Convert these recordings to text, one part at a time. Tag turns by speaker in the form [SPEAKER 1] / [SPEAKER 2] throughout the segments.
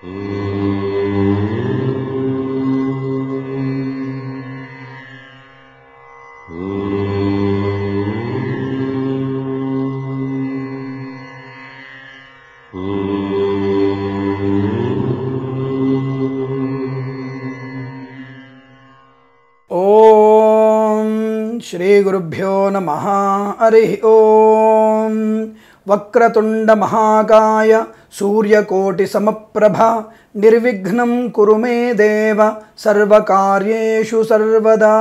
[SPEAKER 1] ఓం శ్రీ గురుభ్యో నమ హరి ఓం వక్రతుండ మహాకాయ సూర్యకోటి సమప్రభ నిర్విఘ్నం కురు మే దేవ సర్వకార్యేషు సర్వదా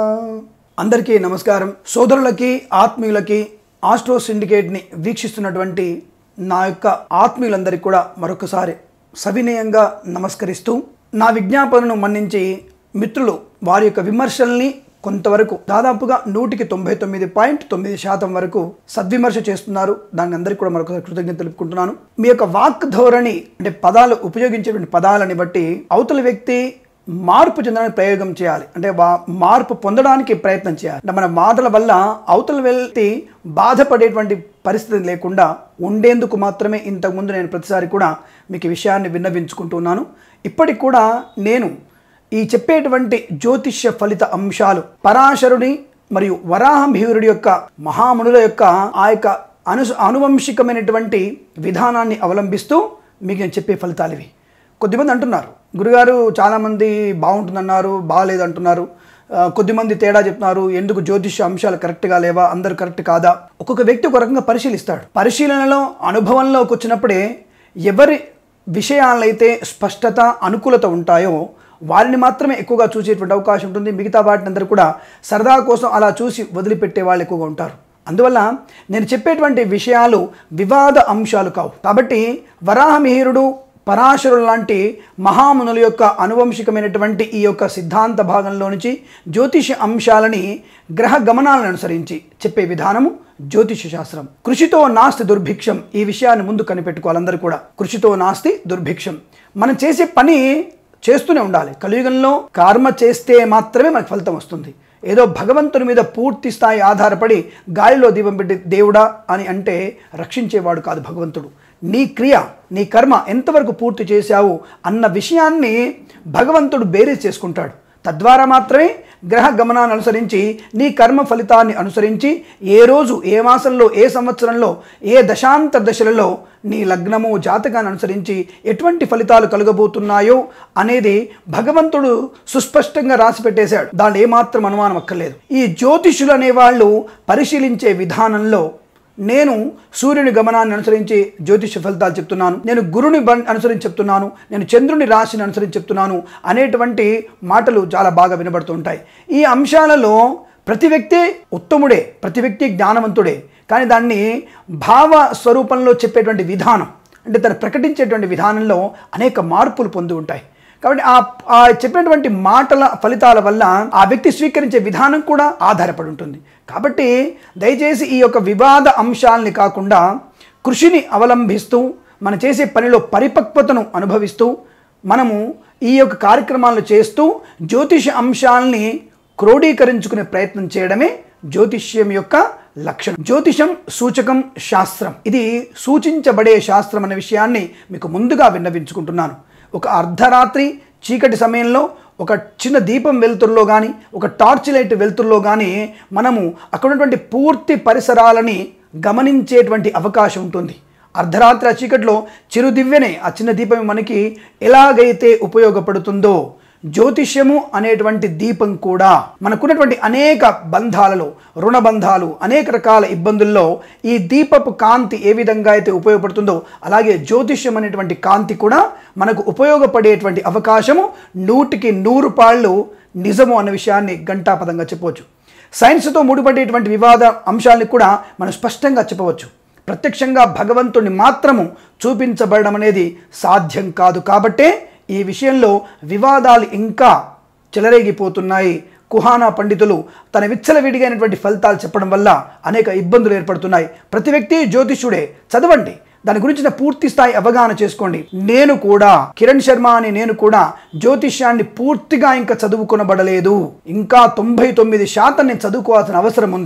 [SPEAKER 1] అందరికీ నమస్కారం సోదరులకి ఆత్మీయులకి ఆస్ట్రో సిండికేట్ని వీక్షిస్తున్నటువంటి నా యొక్క ఆత్మీయులందరికీ కూడా మరొకసారి సవినయంగా నమస్కరిస్తూ నా విజ్ఞాపనను మన్నించి మిత్రులు వారి యొక్క విమర్శల్ని కొంతవరకు దాదాపుగా నూటికి తొంభై తొమ్మిది పాయింట్ తొమ్మిది శాతం వరకు సద్విమర్శ చేస్తున్నారు దాన్ని అందరికీ కూడా మరొకసారి కృతజ్ఞత తెలుపుకుంటున్నాను మీ యొక్క వాక్ ధోరణి అంటే పదాలు ఉపయోగించేటువంటి పదాలని బట్టి అవతల వ్యక్తి మార్పు చెందడానికి ప్రయోగం చేయాలి అంటే వా- మార్పు పొందడానికి ప్రయత్నం చేయాలి అంటే మన మాటల వల్ల అవతల వ్యక్తి బాధపడేటువంటి పరిస్థితి లేకుండా ఉండేందుకు మాత్రమే ఇంతకుముందు నేను ప్రతిసారి కూడా మీకు ఈ విషయాన్ని విన్నవించుకుంటున్నాను ఇప్పటికి కూడా నేను ఈ చెప్పేటువంటి జ్యోతిష్య ఫలిత అంశాలు పరాశరుని మరియు వరాహమిహిరుడి యొక్క మహామునుల యొక్క ఆ యొక్క అను అనువంశికమైనటువంటి విధానాన్ని అవలంబిస్తూ మీకు నేను చెప్పే ఫలితాలు ఇవి కొద్దిమంది అంటున్నారు గురుగారు చాలామంది బాగుంటుందన్నారు బాగాలేదు అంటున్నారు ఆ, కొద్దిమంది తేడా చెప్తున్నారు ఎందుకు జ్యోతిష్య అంశాలు కరెక్ట్గా లేవా అందరు కరెక్ట్ కాదా ఒక్కొక్క వ్యక్తి ఒక రకంగా పరిశీలిస్తాడు పరిశీలనలో అనుభవంలోకి వచ్చినప్పుడే ఎవరి విషయాలైతే స్పష్టత అనుకూలత ఉంటాయో వారిని మాత్రమే ఎక్కువగా చూసేటువంటి అవకాశం ఉంటుంది మిగతా వాటిని అందరూ కూడా సరదా కోసం అలా చూసి వదిలిపెట్టే వాళ్ళు ఎక్కువగా ఉంటారు అందువల్ల నేను చెప్పేటువంటి విషయాలు వివాద అంశాలు కావు కాబట్టి వరాహమిహిరుడు పరాశరుడు లాంటి మహామునుల యొక్క అనువంశికమైనటువంటి ఈ యొక్క సిద్ధాంత భాగంలో నుంచి జ్యోతిష అంశాలని గ్రహ గమనాలను అనుసరించి చెప్పే విధానము జ్యోతిష శాస్త్రం కృషితో నాస్తి దుర్భిక్షం ఈ విషయాన్ని ముందు కనిపెట్టుకోవాలి అందరూ కూడా కృషితో నాస్తి దుర్భిక్షం మనం చేసే పని చేస్తూనే ఉండాలి కలియుగంలో కర్మ చేస్తే మాత్రమే మనకు ఫలితం వస్తుంది ఏదో భగవంతుని మీద పూర్తి స్థాయి ఆధారపడి గాలిలో దీపం పెట్టి దేవుడా అని అంటే రక్షించేవాడు కాదు భగవంతుడు నీ క్రియ నీ కర్మ ఎంతవరకు పూర్తి చేశావు అన్న విషయాన్ని భగవంతుడు బేరీజ్ చేసుకుంటాడు తద్వారా మాత్రమే గ్రహ గమనాన్ని అనుసరించి నీ కర్మ ఫలితాన్ని అనుసరించి ఏ రోజు ఏ మాసంలో ఏ సంవత్సరంలో ఏ దశాంత దశలలో నీ లగ్నము జాతకాన్ని అనుసరించి ఎటువంటి ఫలితాలు కలగబోతున్నాయో అనేది భగవంతుడు సుస్పష్టంగా రాసి పెట్టేశాడు దాంట్లో ఏమాత్రం అనుమానం అక్కర్లేదు ఈ జ్యోతిషులు అనేవాళ్ళు పరిశీలించే విధానంలో నేను సూర్యుని గమనాన్ని అనుసరించి జ్యోతిష ఫలితాలు చెప్తున్నాను నేను గురుని బన్ అనుసరించి చెప్తున్నాను నేను చంద్రుని రాశిని అనుసరించి చెప్తున్నాను అనేటువంటి మాటలు చాలా బాగా వినబడుతూ ఉంటాయి ఈ అంశాలలో ప్రతి వ్యక్తి ఉత్తముడే ప్రతి వ్యక్తి జ్ఞానవంతుడే కానీ దాన్ని భావ స్వరూపంలో చెప్పేటువంటి విధానం అంటే తను ప్రకటించేటువంటి విధానంలో అనేక మార్పులు పొంది ఉంటాయి కాబట్టి ఆ ఆ చెప్పినటువంటి మాటల ఫలితాల వల్ల ఆ వ్యక్తి స్వీకరించే విధానం కూడా ఆధారపడి ఉంటుంది కాబట్టి దయచేసి ఈ యొక్క వివాద అంశాలని కాకుండా కృషిని అవలంబిస్తూ మనం చేసే పనిలో పరిపక్వతను అనుభవిస్తూ మనము ఈ యొక్క కార్యక్రమాలను చేస్తూ జ్యోతిష అంశాలని క్రోడీకరించుకునే ప్రయత్నం చేయడమే జ్యోతిష్యం యొక్క లక్షణం జ్యోతిషం సూచకం శాస్త్రం ఇది సూచించబడే శాస్త్రం అనే విషయాన్ని మీకు ముందుగా విన్నవించుకుంటున్నాను ఒక అర్ధరాత్రి చీకటి సమయంలో ఒక చిన్న దీపం వెలుతురులో కానీ ఒక టార్చ్ లైట్ వెలుతురులో కానీ మనము అక్కడ ఉన్నటువంటి పూర్తి పరిసరాలని గమనించేటువంటి అవకాశం ఉంటుంది అర్ధరాత్రి ఆ చీకటిలో చిరు దివ్యనే ఆ చిన్న దీపం మనకి ఎలాగైతే ఉపయోగపడుతుందో జ్యోతిష్యము అనేటువంటి దీపం కూడా మనకున్నటువంటి అనేక బంధాలలో రుణ బంధాలు అనేక రకాల ఇబ్బందుల్లో ఈ దీపపు కాంతి ఏ విధంగా అయితే ఉపయోగపడుతుందో అలాగే జ్యోతిష్యం అనేటువంటి కాంతి కూడా మనకు ఉపయోగపడేటువంటి అవకాశము నూటికి నూరు పాళ్ళు నిజము అన్న విషయాన్ని ఘంటాపదంగా చెప్పవచ్చు సైన్స్తో ముడిపడేటువంటి వివాద అంశాలను కూడా మనం స్పష్టంగా చెప్పవచ్చు ప్రత్యక్షంగా భగవంతుడిని మాత్రము చూపించబడడం అనేది సాధ్యం కాదు కాబట్టే ఈ విషయంలో వివాదాలు ఇంకా చెలరేగిపోతున్నాయి కుహానా పండితులు తన విచ్చలవిడిగైనటువంటి ఫలితాలు చెప్పడం వల్ల అనేక ఇబ్బందులు ఏర్పడుతున్నాయి ప్రతి వ్యక్తి జ్యోతిష్యుడే చదవండి దాని గురించిన పూర్తి స్థాయి అవగాహన చేసుకోండి నేను కూడా కిరణ్ శర్మ అని నేను కూడా జ్యోతిష్యాన్ని పూర్తిగా ఇంకా చదువుకొనబడలేదు ఇంకా తొంభై తొమ్మిది శాతం నేను చదువుకోవాల్సిన అవసరం ఉంది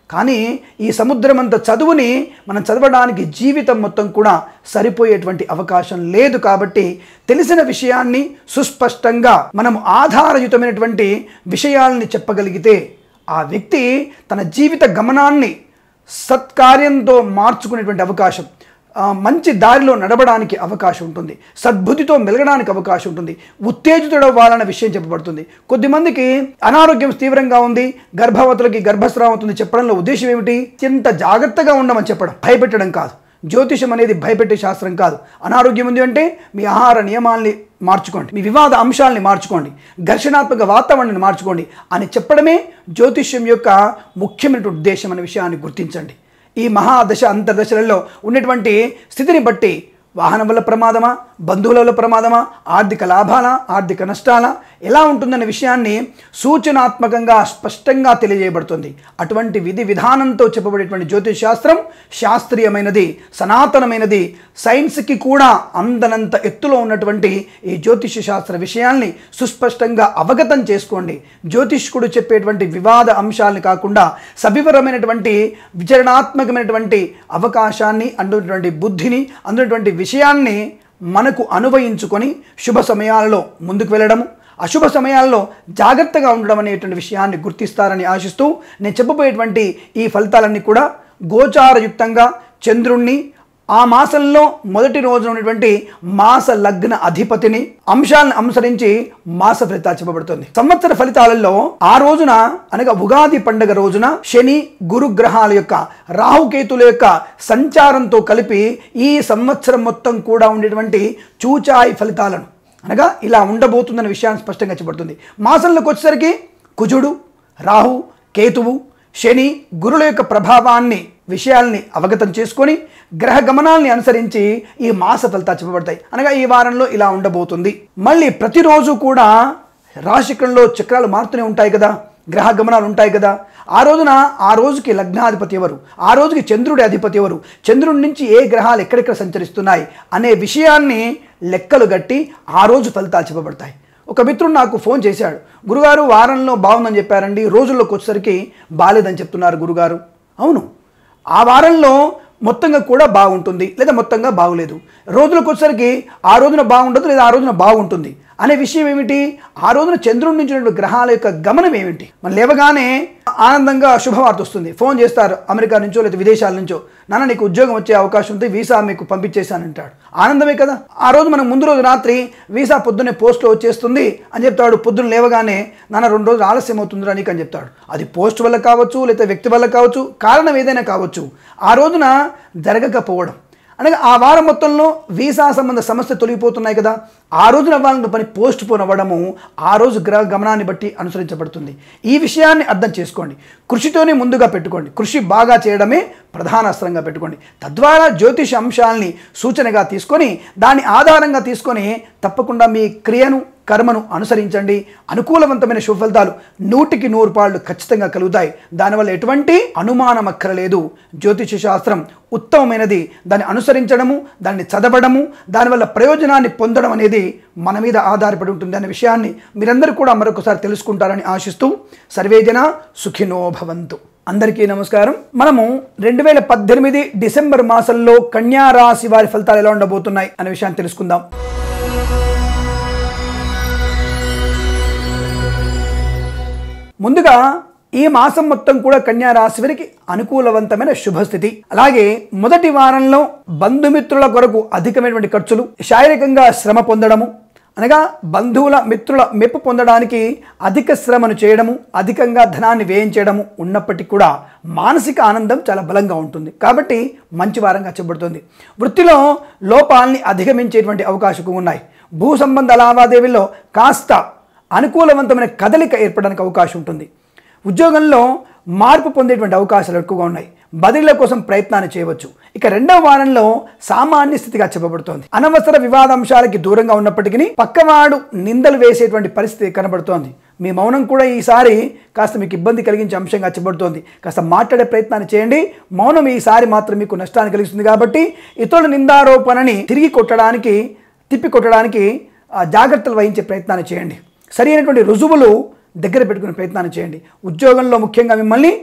[SPEAKER 1] కానీ ఈ సముద్రం అంత చదువుని మనం చదవడానికి జీవితం మొత్తం కూడా సరిపోయేటువంటి అవకాశం లేదు కాబట్టి తెలిసిన విషయాన్ని సుస్పష్టంగా మనం ఆధారయుతమైనటువంటి విషయాల్ని చెప్పగలిగితే ఆ వ్యక్తి తన జీవిత గమనాన్ని సత్కార్యంతో మార్చుకునేటువంటి అవకాశం ఆ, మంచి దారిలో నడవడానికి అవకాశం ఉంటుంది సద్బుద్ధితో మెలగడానికి అవకాశం ఉంటుంది ఉత్తేజితుడవ్వాలన్న విషయం చెప్పబడుతుంది కొద్దిమందికి అనారోగ్యం తీవ్రంగా ఉంది గర్భవతులకి గర్భస్రావం అవుతుంది చెప్పడంలో ఉద్దేశం ఏమిటి ఎంత జాగ్రత్తగా ఉండమని చెప్పడం భయపెట్టడం కాదు జ్యోతిషం అనేది భయపెట్టే శాస్త్రం కాదు అనారోగ్యం ఉంది అంటే మీ ఆహార నియమాల్ని మార్చుకోండి మీ వివాద అంశాలని మార్చుకోండి ఘర్షణాత్మక వాతావరణాన్ని మార్చుకోండి అని చెప్పడమే జ్యోతిష్యం యొక్క ముఖ్యమైన ఉద్దేశం అనే విషయాన్ని గుర్తించండి ఈ మహాదశ అంతర్దశలలో ఉన్నటువంటి స్థితిని బట్టి వాహనం వల్ల ప్రమాదమా బంధువుల వల్ల ప్రమాదమా ఆర్థిక లాభాలా ఆర్థిక నష్టాలా ఎలా ఉంటుందనే విషయాన్ని సూచనాత్మకంగా స్పష్టంగా తెలియజేయబడుతుంది అటువంటి విధి విధానంతో చెప్పబడేటువంటి జ్యోతిష్ శాస్త్రం శాస్త్రీయమైనది సనాతనమైనది సైన్స్కి కూడా అందనంత ఎత్తులో ఉన్నటువంటి ఈ జ్యోతిష శాస్త్ర విషయాల్ని సుస్పష్టంగా అవగతం చేసుకోండి జ్యోతిష్కుడు చెప్పేటువంటి వివాద అంశాలని కాకుండా సవివరమైనటువంటి విచరణాత్మకమైనటువంటి అవకాశాన్ని అందునటువంటి బుద్ధిని అందునటువంటి విషయాన్ని మనకు అనువయించుకొని శుభ సమయాలలో ముందుకు వెళ్ళడము అశుభ సమయాల్లో జాగ్రత్తగా ఉండడం అనేటువంటి విషయాన్ని గుర్తిస్తారని ఆశిస్తూ నేను చెప్పబోయేటువంటి ఈ ఫలితాలన్నీ కూడా గోచారయుక్తంగా చంద్రుణ్ణి ఆ మాసంలో మొదటి రోజున ఉన్నటువంటి మాస లగ్న అధిపతిని అంశాలను అనుసరించి మాస ఫలితాలు చెప్పబడుతుంది సంవత్సర ఫలితాలలో ఆ రోజున అనగా ఉగాది పండుగ రోజున శని గురు గ్రహాల యొక్క రాహుకేతుల యొక్క సంచారంతో కలిపి ఈ సంవత్సరం మొత్తం కూడా ఉండేటువంటి చూచాయి ఫలితాలను అనగా ఇలా ఉండబోతుందన్న విషయాన్ని స్పష్టంగా చెప్పబడుతుంది మాసంలోకి వచ్చేసరికి కుజుడు రాహు కేతువు శని గురుల యొక్క ప్రభావాన్ని విషయాల్ని అవగతం చేసుకొని గ్రహ గమనాల్ని అనుసరించి ఈ మాస ఫలితాలు చెప్పబడతాయి అనగా ఈ వారంలో ఇలా ఉండబోతుంది మళ్ళీ ప్రతిరోజు కూడా రాశికంలో చక్రాలు మారుతూనే ఉంటాయి కదా గ్రహ గమనాలు ఉంటాయి కదా ఆ రోజున ఆ రోజుకి లగ్నాధిపతి ఎవరు ఆ రోజుకి చంద్రుడి అధిపతి ఎవరు చంద్రుడి నుంచి ఏ గ్రహాలు ఎక్కడెక్కడ సంచరిస్తున్నాయి అనే విషయాన్ని లెక్కలు గట్టి ఆ రోజు ఫలితాలు చెప్పబడతాయి ఒక మిత్రుడు నాకు ఫోన్ చేశాడు గురుగారు వారంలో బాగుందని చెప్పారండి రోజుల్లోకి వచ్చేసరికి బాలేదని చెప్తున్నారు గురుగారు అవును ఆ వారంలో మొత్తంగా కూడా బాగుంటుంది లేదా మొత్తంగా బాగులేదు రోజులకు వచ్చేసరికి ఆ రోజున బాగుండదు లేదా ఆ రోజున బాగుంటుంది అనే విషయం ఏమిటి ఆ రోజున చంద్రుడి నుంచి ఉన్నటువంటి గ్రహాల యొక్క గమనం ఏమిటి మనం లేవగానే ఆనందంగా శుభవార్త వస్తుంది ఫోన్ చేస్తారు అమెరికా నుంచో లేదా విదేశాల నుంచో నాన్న నీకు ఉద్యోగం వచ్చే అవకాశం ఉంది వీసా మీకు పంపించేశానంటాడు ఆనందమే కదా ఆ రోజు మనం ముందు రోజు రాత్రి వీసా పొద్దున్నే పోస్ట్లో వచ్చేస్తుంది అని చెప్తాడు పొద్దున్న లేవగానే నాన్న రెండు రోజులు ఆలస్యం అవుతుందిరా నీకు అని చెప్తాడు అది పోస్ట్ వల్ల కావచ్చు లేదా వ్యక్తి వల్ల కావచ్చు కారణం ఏదైనా కావచ్చు ఆ రోజున జరగకపోవడం అనగా ఆ వారం మొత్తంలో వీసా సంబంధ సమస్య తొలగిపోతున్నాయి కదా ఆ రోజున అవ్వాలన్న పని పోస్ట్ పోన్ అవ్వడము ఆ రోజు గ్రహ గమనాన్ని బట్టి అనుసరించబడుతుంది ఈ విషయాన్ని అర్థం చేసుకోండి కృషితోనే ముందుగా పెట్టుకోండి కృషి బాగా చేయడమే ప్రధాన అస్త్రంగా పెట్టుకోండి తద్వారా జ్యోతిష అంశాలని సూచనగా తీసుకొని దాని ఆధారంగా తీసుకొని తప్పకుండా మీ క్రియను కర్మను అనుసరించండి అనుకూలవంతమైన శుభ ఫలితాలు నూటికి నూరు పాళ్ళు ఖచ్చితంగా కలుగుతాయి దానివల్ల ఎటువంటి అనుమానం అక్కరలేదు జ్యోతిష శాస్త్రం ఉత్తమమైనది దాన్ని అనుసరించడము దాన్ని చదవడము దానివల్ల ప్రయోజనాన్ని పొందడం అనేది మన మీద ఆధారపడి ఉంటుంది అనే విషయాన్ని మీరందరూ కూడా మరొకసారి తెలుసుకుంటారని ఆశిస్తూ సర్వేజన సుఖినో భవంతు అందరికీ నమస్కారం మనము రెండు వేల పద్దెనిమిది డిసెంబర్ మాసంలో కన్యా రాశి వారి ఫలితాలు ఎలా ఉండబోతున్నాయి అనే విషయాన్ని తెలుసుకుందాం ముందుగా ఈ మాసం మొత్తం కూడా కన్యా రాశి వారికి అనుకూలవంతమైన శుభస్థితి అలాగే మొదటి వారంలో బంధుమిత్రుల కొరకు అధికమైనటువంటి ఖర్చులు శారీరకంగా శ్రమ పొందడము అనగా బంధువుల మిత్రుల మెప్పు పొందడానికి అధిక శ్రమను చేయడము అధికంగా ధనాన్ని వ్యయం చేయడము ఉన్నప్పటికీ కూడా మానసిక ఆనందం చాలా బలంగా ఉంటుంది కాబట్టి మంచి వారంగా చెప్పబడుతుంది వృత్తిలో లోపాలని అధిగమించేటువంటి అవకాశం ఉన్నాయి భూ సంబంధ లావాదేవీల్లో కాస్త అనుకూలవంతమైన కదలిక ఏర్పడడానికి అవకాశం ఉంటుంది ఉద్యోగంలో మార్పు పొందేటువంటి అవకాశాలు ఎక్కువగా ఉన్నాయి బదిలీల కోసం ప్రయత్నాన్ని చేయవచ్చు ఇక రెండవ వారంలో సామాన్య స్థితిగా చెప్పబడుతోంది అనవసర వివాదాంశాలకి దూరంగా ఉన్నప్పటికీ పక్కవాడు నిందలు వేసేటువంటి పరిస్థితి కనబడుతోంది మీ మౌనం కూడా ఈసారి కాస్త మీకు ఇబ్బంది కలిగించే అంశంగా చెప్పబడుతోంది కాస్త మాట్లాడే ప్రయత్నాన్ని చేయండి మౌనం ఈసారి మాత్రం మీకు నష్టాన్ని కలిగిస్తుంది కాబట్టి ఇతరుల నిందారోపణని తిరిగి కొట్టడానికి తిప్పి కొట్టడానికి ఆ, జాగ్రత్తలు వహించే ప్రయత్నాన్ని చేయండి సరి అయినటువంటి రుజువులు దగ్గర పెట్టుకునే ప్రయత్నాన్ని చేయండి ఉద్యోగంలో ముఖ్యంగా మిమ్మల్ని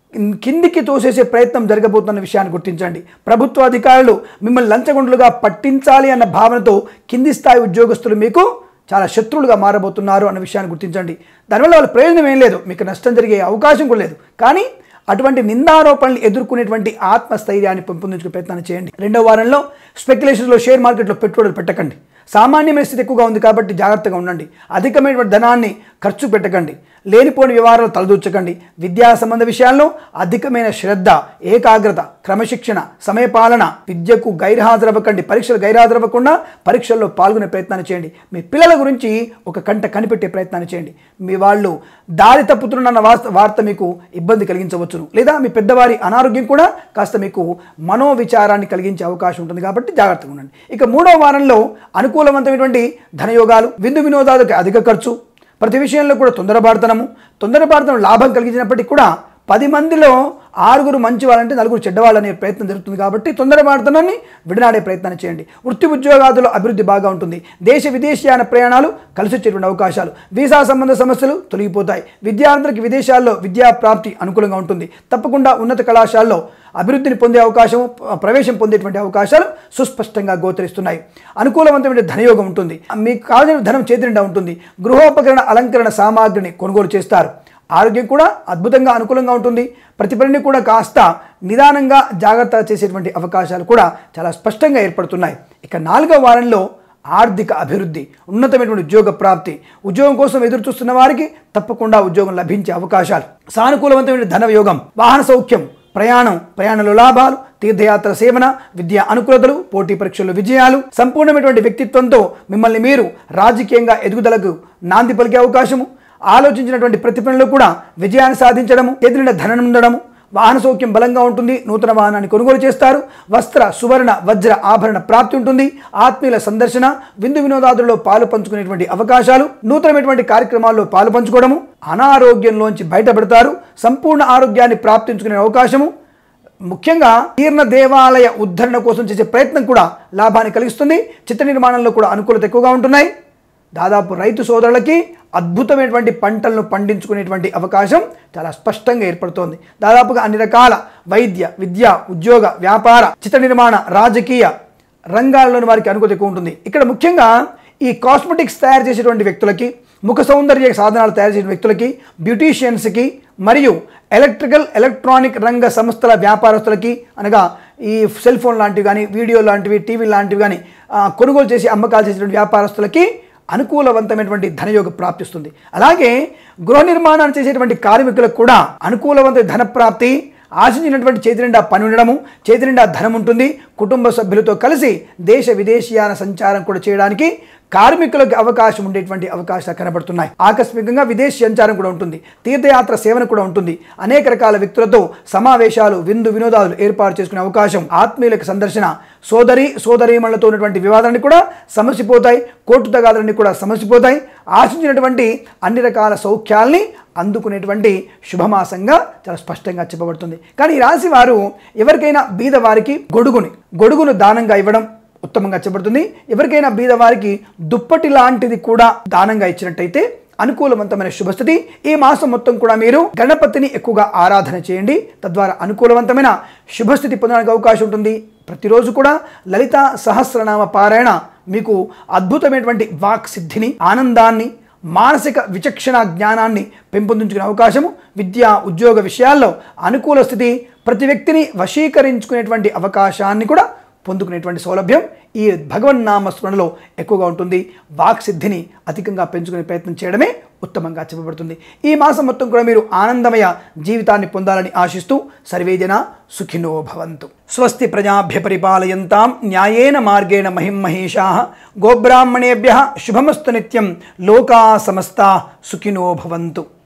[SPEAKER 1] కిందికి తోసేసే ప్రయత్నం జరగబోతున్న విషయాన్ని గుర్తించండి ప్రభుత్వ అధికారులు మిమ్మల్ని లంచగొండలుగా పట్టించాలి అన్న భావనతో కింది స్థాయి ఉద్యోగస్తులు మీకు చాలా శత్రువులుగా మారబోతున్నారు అన్న విషయాన్ని గుర్తించండి దానివల్ల వాళ్ళ ప్రయోజనం ఏం లేదు మీకు నష్టం జరిగే అవకాశం కూడా లేదు కానీ అటువంటి నిందారోపణలు ఎదుర్కొనేటువంటి ఆత్మస్థైర్యాన్ని పెంపొందించుకునే ప్రయత్నాన్ని చేయండి రెండో వారంలో స్పెక్యులేషన్స్లో షేర్ మార్కెట్లో పెట్టుబడులు పెట్టకండి సామాన్యమైన స్థితి ఎక్కువగా ఉంది కాబట్టి జాగ్రత్తగా ఉండండి అధికమైనటువంటి ధనాన్ని ఖర్చు పెట్టకండి లేనిపోని వ్యవహారాలు తలదూర్చకండి విద్యా సంబంధ విషయాల్లో అధికమైన శ్రద్ధ ఏకాగ్రత క్రమశిక్షణ సమయపాలన విద్యకు గైర్హాజరవ్వకండి పరీక్షలు గైర్హాజరవ్వకుండా పరీక్షల్లో పాల్గొనే ప్రయత్నాన్ని చేయండి మీ పిల్లల గురించి ఒక కంట కనిపెట్టే ప్రయత్నాన్ని చేయండి మీ వాళ్ళు దారి తప్పుతున్న వార్త వార్త మీకు ఇబ్బంది కలిగించవచ్చును లేదా మీ పెద్దవారి అనారోగ్యం కూడా కాస్త మీకు మనోవిచారాన్ని కలిగించే అవకాశం ఉంటుంది కాబట్టి జాగ్రత్తగా ఉండండి ఇక మూడవ వారంలో అనుకూలవంతమైనటువంటి ధనయోగాలు విందు వినోదాలకు అధిక ఖర్చు ప్రతి విషయంలో కూడా తొందరపాడుతనము తొందరపాడుతనం లాభం కలిగించినప్పటికీ కూడా పది మందిలో ఆరుగురు మంచి వాళ్ళంటే నలుగురు చెడ్డవాళ్ళు అనే ప్రయత్నం జరుగుతుంది కాబట్టి తొందరపాడుతనాన్ని విడనాడే ప్రయత్నాన్ని చేయండి వృత్తి ఉద్యోగాదులో అభివృద్ధి బాగా ఉంటుంది దేశ విదేశీయాన ప్రయాణాలు కలిసి వచ్చేటువంటి అవకాశాలు వీసా సంబంధ సమస్యలు తొలగిపోతాయి విద్యార్థులకు విదేశాల్లో విద్యా ప్రాప్తి అనుకూలంగా ఉంటుంది తప్పకుండా ఉన్నత కళాశాలలో అభివృద్ధిని పొందే అవకాశం ప్రవేశం పొందేటువంటి అవకాశాలు సుస్పష్టంగా గోచరిస్తున్నాయి అనుకూలవంతమైన ధనయోగం ఉంటుంది మీకు కావాల్సిన ధనం చేతినిండా ఉంటుంది గృహోపకరణ అలంకరణ సామాగ్రిని కొనుగోలు చేస్తారు ఆరోగ్యం కూడా అద్భుతంగా అనుకూలంగా ఉంటుంది ప్రతి పనిని కూడా కాస్త నిదానంగా జాగ్రత్త చేసేటువంటి అవకాశాలు కూడా చాలా స్పష్టంగా ఏర్పడుతున్నాయి ఇక నాలుగవ వారంలో ఆర్థిక అభివృద్ధి ఉన్నతమైనటువంటి ఉద్యోగ ప్రాప్తి ఉద్యోగం కోసం ఎదురు చూస్తున్న వారికి తప్పకుండా ఉద్యోగం లభించే అవకాశాలు సానుకూలవంతమైన ధన యోగం వాహన సౌఖ్యం ప్రయాణం ప్రయాణంలో లాభాలు తీర్థయాత్ర సేవన విద్యా అనుకూలతలు పోటీ పరీక్షల్లో విజయాలు సంపూర్ణమైనటువంటి వ్యక్తిత్వంతో మిమ్మల్ని మీరు రాజకీయంగా ఎదుగుదలకు నాంది పలికే అవకాశము ఆలోచించినటువంటి ప్రతి పనిలో కూడా విజయాన్ని సాధించడము ఎదురిన ధనం ఉండడము వాహన సౌఖ్యం బలంగా ఉంటుంది నూతన వాహనాన్ని కొనుగోలు చేస్తారు వస్త్ర సువర్ణ వజ్ర ఆభరణ ప్రాప్తి ఉంటుంది ఆత్మీయుల సందర్శన విందు వినోదాదుల్లో పాలు పంచుకునేటువంటి అవకాశాలు నూతనమైనటువంటి కార్యక్రమాల్లో పాలు పంచుకోవడము అనారోగ్యంలోంచి బయటపడతారు సంపూర్ణ ఆరోగ్యాన్ని ప్రాప్తించుకునే అవకాశము ముఖ్యంగా తీర్ణ దేవాలయ ఉద్ధరణ కోసం చేసే ప్రయత్నం కూడా లాభాన్ని కలిగిస్తుంది చిత్ర నిర్మాణంలో కూడా అనుకూలత ఎక్కువగా ఉంటున్నాయి దాదాపు రైతు సోదరులకి అద్భుతమైనటువంటి పంటలను పండించుకునేటువంటి అవకాశం చాలా స్పష్టంగా ఏర్పడుతోంది దాదాపుగా అన్ని రకాల వైద్య విద్య ఉద్యోగ వ్యాపార చిత్ర నిర్మాణ రాజకీయ రంగాల్లోని వారికి అనుకూలత ఎక్కువ ఉంటుంది ఇక్కడ ముఖ్యంగా ఈ కాస్మెటిక్స్ తయారు చేసేటువంటి వ్యక్తులకి ముఖ సౌందర్య సాధనాలు తయారు చేసే వ్యక్తులకి బ్యూటీషియన్స్కి మరియు ఎలక్ట్రికల్ ఎలక్ట్రానిక్ రంగ సంస్థల వ్యాపారస్తులకి అనగా ఈ సెల్ ఫోన్ లాంటివి కానీ వీడియో లాంటివి టీవీ లాంటివి కానీ ఆ, కొనుగోలు చేసి అమ్మకాలు చేసేటువంటి వ్యాపారస్తులకి అనుకూలవంతమైనటువంటి ధనయోగ ప్రాప్తిస్తుంది అలాగే గృహ నిర్మాణాన్ని చేసేటువంటి కార్మికులకు కూడా అనుకూలవంత ధన ప్రాప్తి ఆశించినటువంటి చేతి నిండా పని ఉండడము చేతి నిండా ధనం ఉంటుంది కుటుంబ సభ్యులతో కలిసి దేశ విదేశీయాన సంచారం కూడా చేయడానికి కార్మికులకు అవకాశం ఉండేటువంటి అవకాశాలు కనబడుతున్నాయి ఆకస్మికంగా విదేశీ సంచారం కూడా ఉంటుంది తీర్థయాత్ర సేవన కూడా ఉంటుంది అనేక రకాల వ్యక్తులతో సమావేశాలు విందు వినోదాలు ఏర్పాటు చేసుకునే అవకాశం ఆత్మీయులకు సందర్శన సోదరి సోదరీమణులతో ఉన్నటువంటి వివాదాన్ని కూడా సమసిపోతాయి కోర్టు తగాదాలన్నీ కూడా సమసిపోతాయి ఆశించినటువంటి అన్ని రకాల సౌఖ్యాల్ని అందుకునేటువంటి శుభమాసంగా చాలా స్పష్టంగా చెప్పబడుతుంది కానీ ఈ రాశి వారు ఎవరికైనా బీదవారికి గొడుగుని గొడుగును దానంగా ఇవ్వడం ఉత్తమంగా చెప్పబడుతుంది ఎవరికైనా బీదవారికి దుప్పటి లాంటిది కూడా దానంగా ఇచ్చినట్టయితే అనుకూలవంతమైన శుభస్థితి ఈ మాసం మొత్తం కూడా మీరు గణపతిని ఎక్కువగా ఆరాధన చేయండి తద్వారా అనుకూలవంతమైన శుభస్థితి పొందడానికి అవకాశం ఉంటుంది ప్రతిరోజు కూడా లలిత సహస్రనామ పారాయణ మీకు అద్భుతమైనటువంటి వాక్ సిద్ధిని ఆనందాన్ని మానసిక విచక్షణ జ్ఞానాన్ని పెంపొందించుకునే అవకాశము విద్య ఉద్యోగ విషయాల్లో అనుకూల స్థితి ప్రతి వ్యక్తిని వశీకరించుకునేటువంటి అవకాశాన్ని కూడా పొందుకునేటువంటి సౌలభ్యం ఈ భగవన్నామ స్మరణలో ఎక్కువగా ఉంటుంది వాక్ సిద్ధిని అధికంగా పెంచుకునే ప్రయత్నం చేయడమే ఉత్తమంగా చెప్పబడుతుంది ఈ మాసం మొత్తం కూడా మీరు ఆనందమయ జీవితాన్ని పొందాలని ఆశిస్తూ సర్వేజన సుఖినో భవంతు స్వస్తి ప్రజాభ్య పరిపాలయంతాం న్యాయేన మార్గేణ మహిమహేషా గోబ్రాహ్మణేభ్య శుభమస్తు నిత్యం లోకా సమస్తా సుఖినో భవంతు